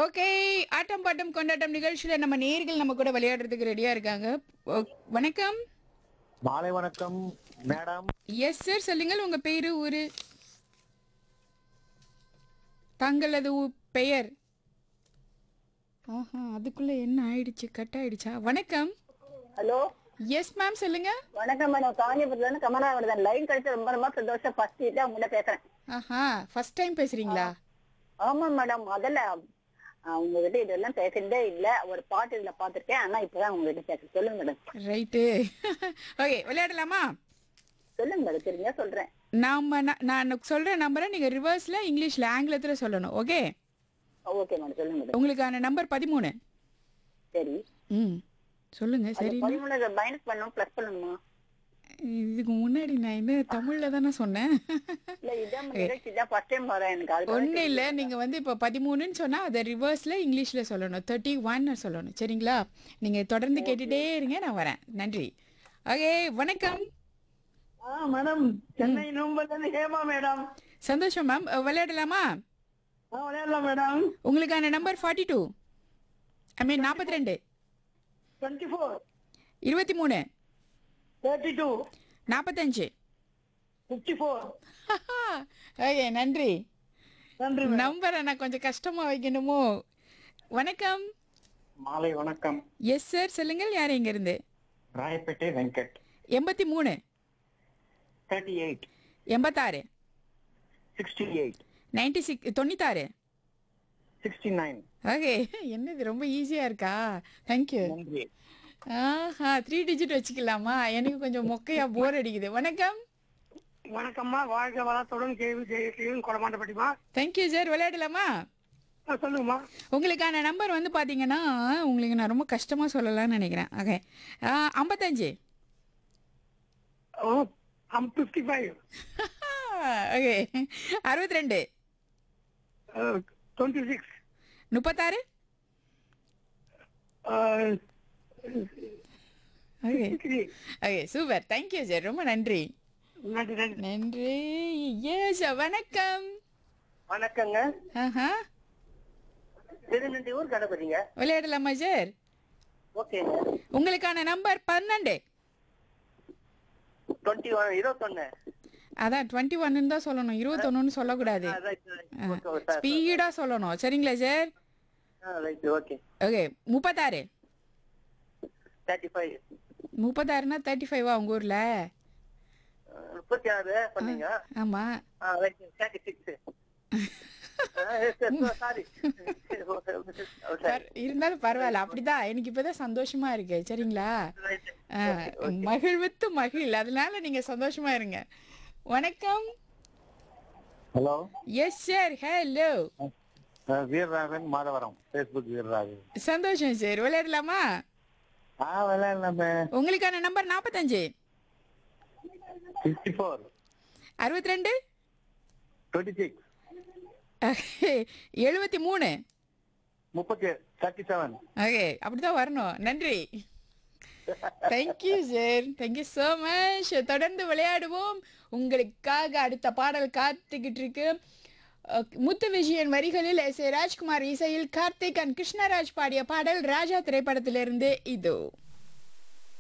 okay ஆட்டம் bottom கொண்டாட்டம் நிகழ்ச்சியில நம்ம நேர்கள் நம்ம கூட விளையாடுறதுக்கு ரெடியா இருக்காங்க ஓ- வணக்கம் மாலை வணக்கம் மேடம் எஸ் சார் சொல்லுங்கள் உங்க பேரு ஊரு தங்களது ஊ- பெயர் ஆஹா அதுக்குள்ள என்ன ஆயிடுச்சு கட் ஆயிடுச்சா வணக்கம் ஹலோ எஸ் மேம் சொல்லுங்க வணக்கம் மேடம் காஞ்சிபுரத்துல இருந்து கமலாவர்தன் லைன் கிடைச்ச ரொம்ப ரொம்ப சந்தோஷம் ஃபர்ஸ்ட் தான் உங்கள்ட்ட பேசுறேன் ஆஹா ஃபர்ஸ்ட் டைம் பேசுறீங்களா ஆமா மேடம் முதல்ல ஆ, உங்ககிட்ட இதெல்லாம் பேசுறதே இல்ல ஒரு பாட்டு இதுல பாத்திருக்கேன் ஆனா இப்பதான் உங்ககிட்ட பேசுறேன் சொல்லுங்க மேடம் ரைட்டு ஓகே விளையாடலாமா சொல்லுங்க மேடம் தெரிஞ்சா சொல்றேன் நாம நான் நான் சொல்ற நம்பரை நீங்க ரிவர்ஸ்ல இங்கிலீஷ்ல ஆங்கிலத்துல சொல்லணும் ஓகே ஓகே மேடம் சொல்லுங்க மேடம் உங்களுக்கான நம்பர் பதிமூணு சரி ம் சொல்லுங்க சரி பதிமூணு மைனஸ் பண்ணணும் பிளஸ் பண்ணணுமா இதுக்கு முன்னாடி நான் என்ன தமிழ்ல தானே சொன்னேன் இல்ல இதான் நிகழ்ச்சி தான் ஃபர்ஸ்ட் டைம் வரேன் எனக்கு அது ஒன்றும் இல்லை நீங்கள் வந்து இப்போ பதிமூணுன்னு சொன்னால் அதை ரிவர்ஸில் இங்கிலீஷில் சொல்லணும் தேர்ட்டி ஒன்னு சொல்லணும் சரிங்களா நீங்கள் தொடர்ந்து கேட்டுட்டே இருங்க நான் வரேன் நன்றி ஓகே வணக்கம் மேடம் சென்னை நூம்பல் ஹேமா மேடம் சந்தோஷம் மேம் விளையாடலாமா விளையாடலாம் மேடம் உங்களுக்கான number forty two I mean நாற்பத்தி ரெண்டு டுவெண்ட்டி ஃபோர் இருபத்தி மூணு தேர்ட்டி டூ நாற்பத்தஞ்சு ஃபிஃப்டி ஃபோர் ஓகே நன்றி நன்றி நம்பரை நான் கொஞ்சம் கஷ்டமாக வைக்கணுமோ வணக்கம் மாலை வணக்கம் எஸ் சார் சொல்லுங்கள் யார் இங்கேருந்து ராயப்பேட்டை வெங்கட் எண்பத்தி மூணு தேர்ட்டி எயிட் எண்பத்தாறு சிக்ஸ்டி எயிட் நைன்டி சிக்ஸ் தொண்ணூத்தாறு சிக்ஸ்டி நைன் ஓகே என்னது ரொம்ப ஈஸியாக இருக்கா தேங்க்யூ நன்றி ஆஹா த்ரீ டிஜிட் வச்சுக்கலாமா எனக்கு கொஞ்சம் மொக்கையா போர் அடிக்குது வணக்கம் வணக்கம்மா வாழ்க வளத்துடன் கேள்வி ஜெயசீலன் கொடமாட்டப்பட்டிமா தேங்க்யூ சார் விளையாடலாமா சொல்லுங்கம்மா உங்களுக்கான நம்பர் வந்து பார்த்தீங்கன்னா உங்களுக்கு நான் ரொம்ப கஷ்டமாக சொல்லலாம்னு நினைக்கிறேன் ஓகே ஐம்பத்தஞ்சு oh I'm fifty five okay அறுபத்தி ரெண்டு டுவெண்ட்டி சிக்ஸ் முப்பத்தாறு okay three okay super thank you sir ரொம்ப நன்றி நன்றி நன்றி நன்றி எஸ் வணக்கம் வணக்கங்க ஆஹா திருநெல்வேலி ஊர் கணபதிங்க விளையாடலாமா சார் ஓகேங்க உங்களுக்கான நம்பர் பன்னெண்டு டுவெண்ட்டி ஒன் இருபத்தொன்னு அதான் டுவெண்ட்டி ஒன்னு தான் சொல்லணும் இருபத்தொன்னு சொல்லக்கூடாது ஸ்பீடா சொல்லணும் சரிங்களா சார் ரைட் ஓகே ஓகே முப்பத்தாறு தேர்ட்டி ஃபைவ் முப்பத்தாறுனா தேர்ட்டி ஃபைவா உங்க ஊர்ல முப்பத்தி ஆறு பண்ணீங்க ஆமா ரைட் தேர்ட்டி சிக்ஸ் சாரி பர- இருந்தாலும் பரவாயில்ல அப்படிதான் எனக்கு இப்பதான் சந்தோஷமா இருக்கு சரிங்களா ஆ, மகிழ்வித்து மகிழ் அதனால நீங்க சந்தோஷமா இருங்க வணக்கம் hello yes sir hello Veeraraghavan Madhavaram Facebook Veeraraghavan சந்தோஷம் சார் விளையாடலாமா ஆ விளையாடலாமே உங்களுக்கான நம்பர் நாற்பத்தஞ்சு ஃபிஃப்டி ஃபோர் அறுபத்தி ரெண்டு டுவெண்ட்டி சிக்ஸ் எழுபத்தி மூணு முப்பத்தி தேர்ட்டி செவன் ஓகே அப்படிதான் வரணும் நன்றி thank you sir thank you so much தொடர்ந்து விளையாடுவோம் உங்களுக்காக அடுத்த பாடல் காத்துக்கிட்டு இருக்கு அஹ், முத்து விஜயன் வரிகளில் எஸ் ஏ ராஜ்குமார் இசையில் கார்த்திக் அண்ட் கிருஷ்ணராஜ் பாடிய பாடல் ராஜா திரைப்படத்திலிருந்து இதோ